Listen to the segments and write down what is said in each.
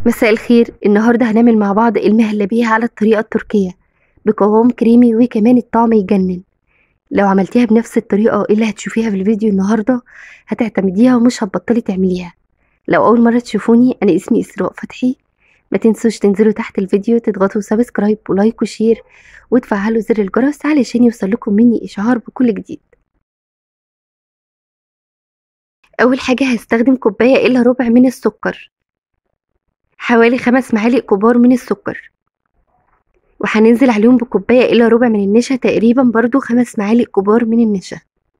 مساء الخير النهاردة هنعمل مع بعض المهلبية على الطريقة التركية بقوام كريمي وكمان الطعم يجنن لو عملتيها بنفس الطريقة اللي هتشوفيها في الفيديو النهاردة هتعتمديها ومش هتبطلي تعمليها لو أول مرة تشوفوني أنا اسمي إسراء فتحي ما تنسوش تنزلوا تحت الفيديو تضغطوا سبسكرايب ولايك وشير وتفعلوا زر الجرس علشان يوصلكم مني إشعار بكل جديد أول حاجة هستخدم كوباية إلا ربع من السكر حوالي خمس معالق كبار من السكر وهننزل عليهم بكوباية إلا ربع من النشا تقريبا برضو خمس معالق كبار من النشا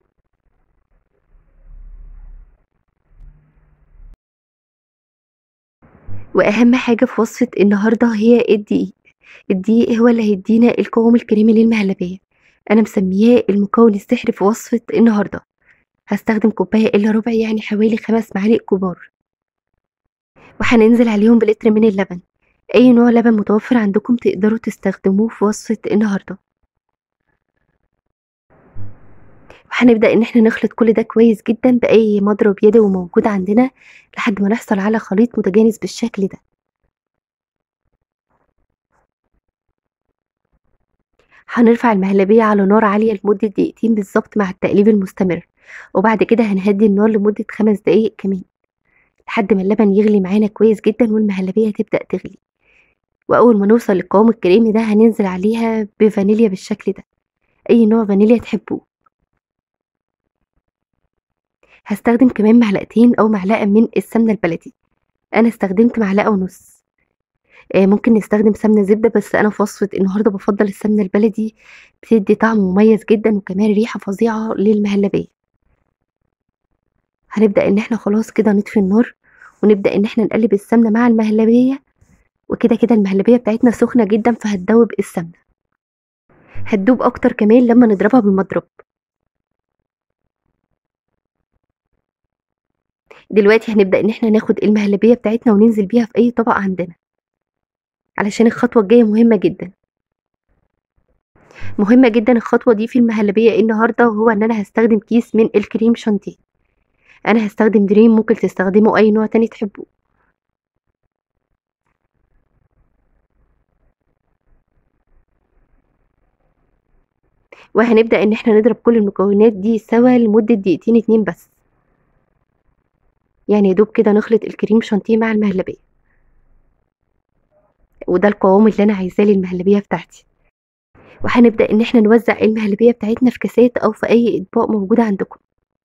وأهم حاجة في وصفة النهاردة هي الدقيق الدقيق هو اللي هيدينا القوام الكريمي للمهلبية أنا مسمياه المكون السحري في وصفة النهاردة هستخدم كوباية إلا ربع يعني حوالي خمس معالق كبار وهننزل عليهم بلتر من اللبن أي نوع لبن متوفر عندكم تقدروا تستخدموه في وصفة النهاردة وهنبدأ إن احنا نخلط كل ده كويس جدا بأي مضرب يدوي موجود عندنا لحد ما نحصل على خليط متجانس بالشكل ده هنرفع المهلبية على نار عالية لمدة دقيقتين بالظبط مع التقليب المستمر وبعد كده هنهدي النار لمدة خمس دقايق كمان لحد ما اللبن يغلي معانا كويس جدا والمهلبية تبدأ تغلي وأول ما نوصل للقوام الكريمي ده هننزل عليها بفانيليا بالشكل ده أي نوع فانيليا تحبوه هستخدم كمان معلقتين أو معلقة من السمنة البلدي أنا استخدمت معلقة ونص آه ممكن نستخدم سمنة زبدة بس أنا في وصفة النهاردة بفضل السمنة البلدي بتدي طعم مميز جدا وكمان ريحة فظيعة للمهلبية هنبدأ إن احنا خلاص كده نطفي النار ونبدأ إن احنا نقلب السمنة مع المهلبية وكده كده المهلبية بتاعتنا سخنة جدا فهتدوب السمنة هتدوب أكتر كمان لما نضربها بالمضرب دلوقتي هنبدأ إن احنا ناخد المهلبية بتاعتنا وننزل بيها في أي طبق عندنا علشان الخطوة الجاية مهمة جدا مهمة جدا الخطوة دي في المهلبية النهاردة وهو إن أنا هستخدم كيس من الكريم شانتيه أنا هستخدم دريم ممكن تستخدموا أي نوع تاني تحبوه وهنبدأ إن احنا نضرب كل المكونات دي سوا لمدة دقيقتين اتنين بس يعني يدوب كده نخلط الكريم شانتيه مع المهلبية وده القوام اللي أنا عايزاه للمهلبية بتاعتي وهنبدأ إن احنا نوزع المهلبية بتاعتنا في كاسات أو في أي أطباق موجودة عندكم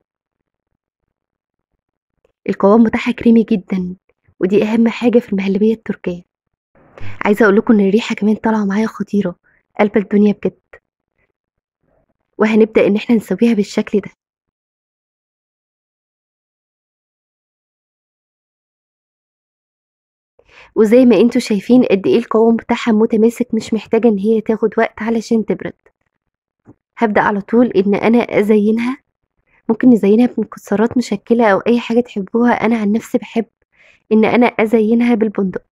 القوام بتاعها كريمي جدا ودي أهم حاجة في المهلبية التركية عايزة أقول لكم إن الريحة كمان طالعة معايا خطيرة قلب الدنيا بجد وهنبدأ إن احنا نسويها بالشكل ده وزي ما انتوا شايفين قد ايه القوام بتاعها متماسك مش محتاجة ان هي تاخد وقت علشان تبرد هبدأ على طول ان انا ازينها ممكن نزينها بمكسرات مشكلة او اي حاجة تحبوها انا عن نفسي بحب ان انا ازينها بالبندق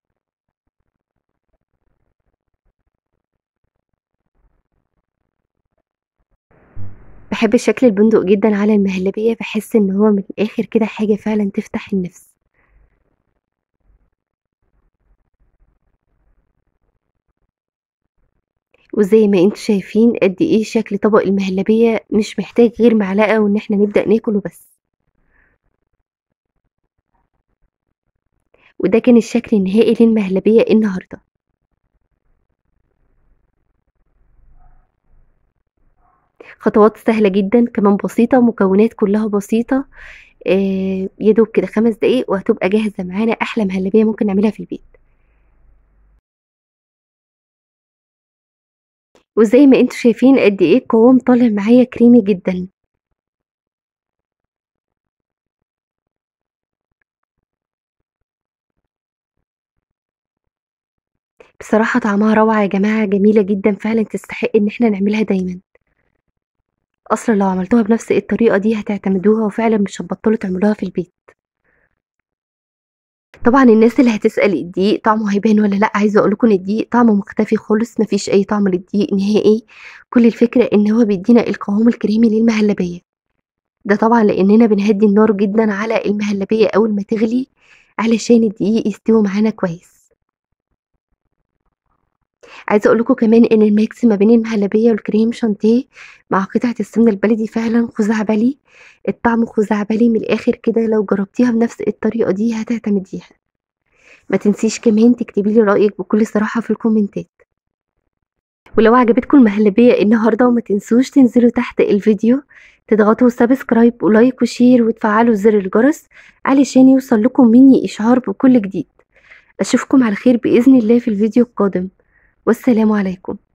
بحب شكل البندق جدا على المهلبية بحس ان هو من الاخر كده حاجة فعلا تفتح النفس وزي ما انتوا شايفين قد ايه شكل طبق المهلبية مش محتاج غير معلقة وان احنا نبدأ ناكل وبس وده كان الشكل النهائي للمهلبية النهاردة خطوات سهلة جدا كمان بسيطة مكونات كلها بسيطة آه يدوب كده خمس دقايق وهتبقى جاهزة معانا أحلى مهلبية ممكن نعملها في البيت وزي ما انتوا شايفين قد ايه القوام طالع معايا كريمي جدا بصراحة طعمها روعة يا جماعة جميلة جدا فعلا تستحق ان احنا نعملها دايما اصلا لو عملتوها بنفس الطريقة دي هتعتمدوها وفعلا مش هتبطلوا تعملوها في البيت طبعا الناس اللي هتسأل الدقيق طعمه هيبان ولا لأ عايزة أقولكم إن الدقيق طعمه مختفي خالص مفيش أي طعم للدقيق نهائي كل الفكرة إن هو بيدينا القوام الكريمي للمهلبية ده طبعا لأننا بنهدي النار جدا على المهلبية أول ما تغلي علشان الدقيق يستوي معانا كويس عايزه اقول لكم كمان ان الميكس ما بين المهلبيه والكريم شانتيه مع قطعه السمنه البلدي فعلا خزعبلي الطعم خزعبلي من الاخر كده لو جربتيها بنفس الطريقه دي هتعتمديها ما تنسيش كمان تكتبي لي رايك بكل صراحه في الكومنتات ولو عجبتكم المهلبيه النهارده وما تنسوش تنزلوا تحت الفيديو تضغطوا سبسكرايب ولايك وشير وتفعلوا زر الجرس علشان يوصل لكم مني اشعار بكل جديد اشوفكم على خير باذن الله في الفيديو القادم والسلام عليكم